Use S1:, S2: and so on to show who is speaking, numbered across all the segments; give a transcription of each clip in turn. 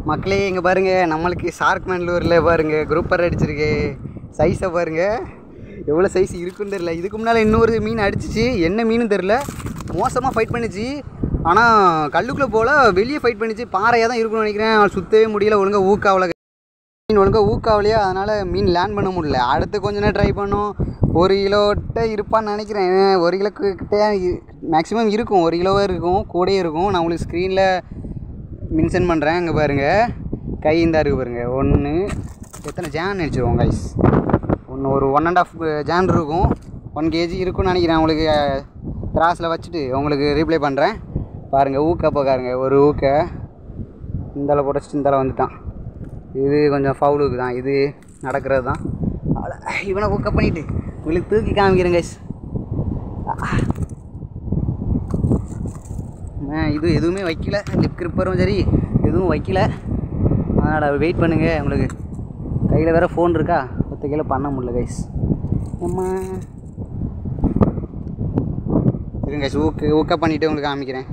S1: மக்களே இங்கே பாருங்கள் நம்மளுக்கு ஷார்க் மேன்லூரில் பாருங்கள் குரூப்பர் அடிச்சிருக்கு சைஸை பாருங்கள் எவ்வளோ சைஸ் இருக்குன்னு தெரில இதுக்கு முன்னால் இன்னொரு மீன் அடிச்சிச்சு என்ன மீனும் தெரில மோசமாக ஃபைட் பண்ணிச்சு ஆனால் கல்லுக்குள்ளே போல் வெளியே ஃபைட் பண்ணிச்சு பாறையாக தான் இருக்கும்னு நினைக்கிறேன் அவள் சுற்றவே முடியல ஒழுங்காக ஊக்காவல மீன் ஒழுங்காக ஊக்காவலையா அதனால் மீன் லேண்ட் பண்ண முடியல அடுத்து கொஞ்ச நேரம் ட்ரை பண்ணோம் ஒரு கிலோட்ட இருப்பான்னு நினைக்கிறேன் ஒரு கிலோ கிட்டே மேக்ஸிமம் இருக்கும் ஒரு கிலோவே இருக்கும் கூடயே இருக்கும் நான் உங்களுக்கு ஸ்க்ரீனில் மென்ஷன் பண்ணுறேன் இங்கே பாருங்கள் கை இந்த இருக்குது பாருங்கள் ஒன்று எத்தனை ஜான் நினச்சிருவோம் கைஸ் ஒன்று ஒரு ஒன் அண்ட் ஆஃப் ஜான் இருக்கும் ஒன் கேஜி இருக்கும்னு நினைக்கிறேன் உங்களுக்கு திராஸில் வச்சுட்டு உங்களுக்கு ரீப்ளை பண்ணுறேன் பாருங்கள் ஊக்க போக்காருங்க ஒரு ஊக்க இந்தால புடச்சிட்டு இந்தால வந்துட்டான் இது கொஞ்சம் ஃபவுலுக்கு தான் இது நடக்கிறது தான் அவ்வளோ இவனை ஊக்க பண்ணிவிட்டு உங்களுக்கு தூக்கி காமிக்கிறேன் கைஸ் இது எதுவுமே வைக்கல லிப் கிரிப்பரும் சரி எதுவும் வைக்கல அதனால் வெயிட் பண்ணுங்கள் உங்களுக்கு கையில் வேறு ஃபோன் இருக்கா ஒத்த கையில் பண்ண முடியல கைஸ் அம்மா இருங்க கைஸ் ஊக்கு ஊக்க பண்ணிவிட்டு உங்களுக்கு காமிக்கிறேன்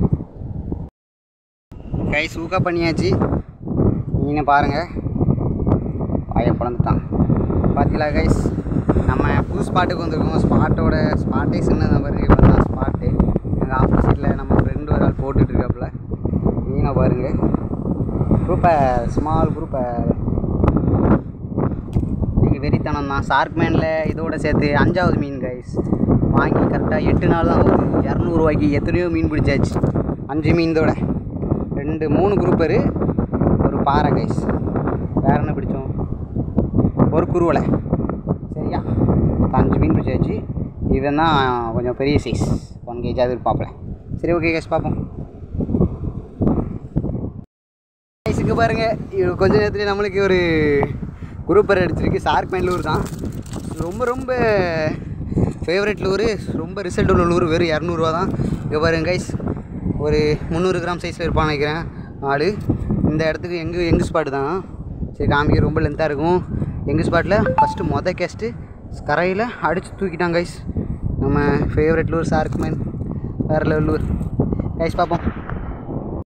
S1: கைஸ் ஊக்க பண்ணியாச்சு மீனை பாருங்கள் வாயை பிளந்துட்டான் பார்த்தீங்களா கைஸ் நம்ம புது ஸ்பாட்டுக்கு வந்திருக்கோம் ஸ்பாட்டோட ஸ்பாட்டே சின்னதாக பாருங்க இப்போ தான் ஸ்பாட்டு எங்கள் ஆப்போசிட்டில் நம்ம ஃப்ரெண்டு ஒரு ஆள் போட்டுட்டு இருக்காப்புல மீனை பாருங்கள் குரூப்பை ஸ்மால் குரூப்பை நீங்கள் வெறித்தனம் தான் ஷார்க் மேனில் இதோட சேர்த்து அஞ்சாவது மீன் கைஸ் வாங்கி கரெக்டாக எட்டு நாள் தான் ஆகுது இரநூறுவாய்க்கு எத்தனையோ மீன் பிடிச்சாச்சு அஞ்சு மீன்தோட ரெண்டு மூணு குரூப்பரு ஒரு பாறை கைஸ் வேற என்ன பிடிச்சோம் ஒரு குருவலை சரியா மொத்தம் அஞ்சு மீன் பிடிச்சாச்சு இதுதான் தான் கொஞ்சம் பெரிய சைஸ் ஒன் கேஜ் அது பார்ப்பல சரி ஓகே கைஸ் பார்ப்போம் கைஸுக்கு பாருங்கள் இது கொஞ்ச நேரத்துலேயே நம்மளுக்கு ஒரு குரூப்பர் அடிச்சிருக்கு ஷார்க் மைண்ட் லூர் தான் ரொம்ப ரொம்ப ஃபேவரட் லூரு ரொம்ப ரிசல்ட் உள்ள லூர் வெறும் இரநூறுவா தான் இங்கே பாருங்க கைஸ் ஒரு முந்நூறு கிராம் சைஸில் இருப்பான்னு நினைக்கிறேன் ஆள் இந்த இடத்துக்கு எங்கள் எங்கள் ஸ்பாட்டு தான் சரி காமிக்க ரொம்ப லென்த்தாக இருக்கும் எங்கள் ஸ்பாட்டில் ஃபஸ்ட்டு மொதல் கேஸ்ட்டு கரையில் அடித்து தூக்கிட்டாங்க கைஸ் நம்ம ஃபேவரட் லூர் ஷார்க் மேன் வேறு லெவல் லூர் கைஸ் பார்ப்போம்